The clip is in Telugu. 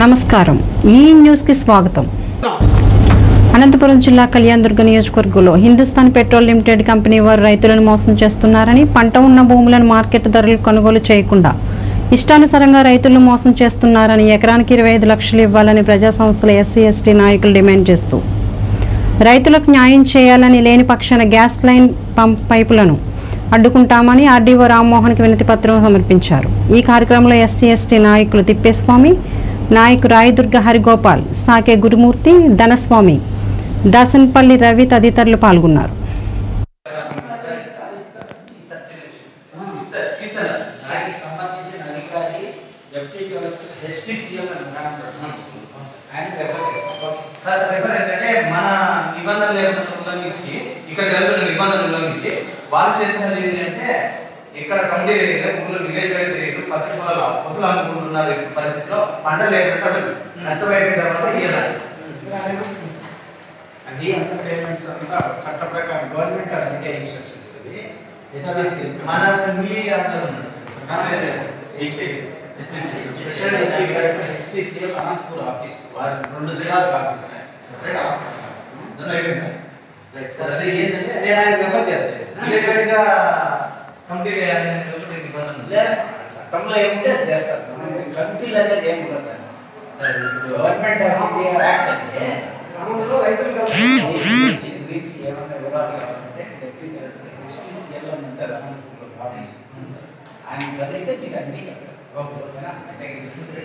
నమస్కారం ఈ న్యూస్కి స్వాగతం అనంతపురం జిల్లా కళ్యాణదుర్గ నియోజకవర్గంలో హిందుస్థాన్ పెట్రోల్ లిమిటెడ్ కంపెనీ వారు రైతులను మోసం చేస్తున్నారని పంట ఉన్న భూములను మార్కెట్ ధరలు కొనుగోలు చేయకుండా ఇష్టానుసారంగా రైతులను మోసం చేస్తున్నారని ఎకరానికి ఇరవై ఐదు లక్షలు ఇవ్వాలని ప్రజా సంస్థల ఎస్సీ ఎస్టీ నాయకులు డిమాండ్ చేస్తూ రైతులకు న్యాయం చేయాలని లేని పక్షాన గ్యాస్ లైన్ పంప్ పైపులను అడ్డుకుంటామని ఆర్డీఓ రామ్మోహన్కి వినతి పత్రం సమర్పించారు ఈ కార్యక్రమంలో ఎస్సీ ఎస్టీ నాయకులు తిప్పేస్వామి నాయకు రాయదుర్గ హరిగోపాల్ సాకే గురుమూర్తి ధనస్వామి దాసన్పల్లి రవి తదితరులు పాల్గొన్నారు దానికి సంబంధించిన అధికారి ఎఫ్టీపీ హెచ్పిసిఎం అని ఉన్నాడు ఆయన రెఫర్ చేస్తాం సార్ రిఫర్ ఏంటంటే మన నిబంధనలు ఉల్లంఘించి ఇక్కడ జరుగుతున్న నిబంధనలు ఉల్లంఘించి వాళ్ళు చేసినది ఏంటి అంటే ఇక్కడ కమిటీ తెలియదు ఊళ్ళో విలేజ్ కూడా తెలియదు పచ్చి పొలాలు పశువులు అమ్ముకుంటున్నారు ఈ పరిస్థితిలో పంట లేకుండా నష్టపోయిన తర్వాత ఇయ్యాలి అది అంత పేమెంట్స్ అంతా చట్ట ప్రకారం గవర్నమెంట్ అంటే ఇన్స్ట్రక్షన్స్ అది హెచ్పిసి మన మీ దాంట్లో ఉంది sir. HPC special MP collector HPCL Anantapur office వారి రెండు జిల్లాలకు ఆఫీస్ సెపరేట్ ఆఫీస్ దాంట్లో అయిపోయిందా? సార్ సార్ అది ఏంటంటే నేను ఆయన రెఫర్ చేస్తాను విలేజ్ వైడ్గా కమిటీ వేయాలని చెప్పి నిబంధనలు లేదా చట్టంలో ఏముంటే అది చేస్తారు కమిటీలు అనేది ఏమి ఉండదు గవర్నమెంట్ ఆఫ్ ఇండియా యాక్ట్ అంటే గ్రామంలో రైతులు దీని గురించి ఏమన్నా వివరాలు కావాలంటే హెచ్పిసిఎల్ అని ఉంటారు అనంతపూర్లో ఆఫీస్ ఆయన కలిస్తే మీకు అన్ని చెప్తారు ఓకే. ఓకేనా అంటే